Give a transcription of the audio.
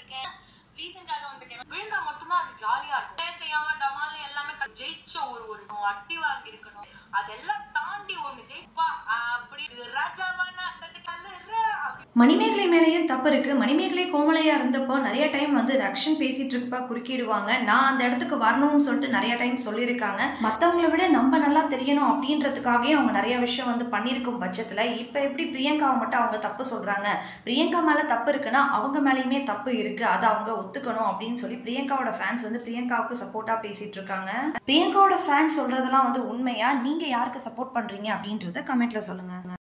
வந்திருக்கேன் ரீசன்காக வந்திருக்கேன் விழுந்தா மட்டும்தான் அது ஜாலியா இருக்கும் வேலை செய்யாம டமால்னு எல்லாமே க- ஜெயிச்ச ஒரு ஒரு அட்டி வாங்கி இருக்கணும் அதெல்லாம் தாண்டி ஒண்ணு ஜெயிப்பா அப்படி ராஜாவான மணிமேகலை மேலேயும் தப்பு இருக்கு மணிமேகலை கோமலையா இருந்தப்போ நிறைய டைம் வந்து ரக்ஷன் பேசிட்டு இருப்பா குறுக்கிடுவாங்க நான் அந்த இடத்துக்கு வரணும்னு சொல்லிட்டு நிறைய டைம் சொல்லியிருக்காங்க மற்றவங்கள விட நம்ம நல்லா தெரியணும் அப்படின்றதுக்காகவே அவங்க நிறைய விஷயம் வந்து பண்ணியிருக்கும் பட்சத்தில் இப்போ எப்படி பிரியங்காவை மட்டும் அவங்க தப்பு சொல்றாங்க பிரியங்கா மேலே தப்பு இருக்குன்னா அவங்க மேலேயுமே தப்பு இருக்கு அதை அவங்க ஒத்துக்கணும் அப்படின்னு சொல்லி பிரியங்காவோட ஃபேன்ஸ் வந்து பிரியங்காவுக்கு சப்போர்ட்டா பேசிட்டு இருக்காங்க பிரியங்காவோட ஃபேன்ஸ் சொல்றதெல்லாம் வந்து உண்மையா நீங்க யாருக்கு சப்போர்ட் பண்றீங்க அப்படின்றத கமெண்ட்ல சொல்லுங்க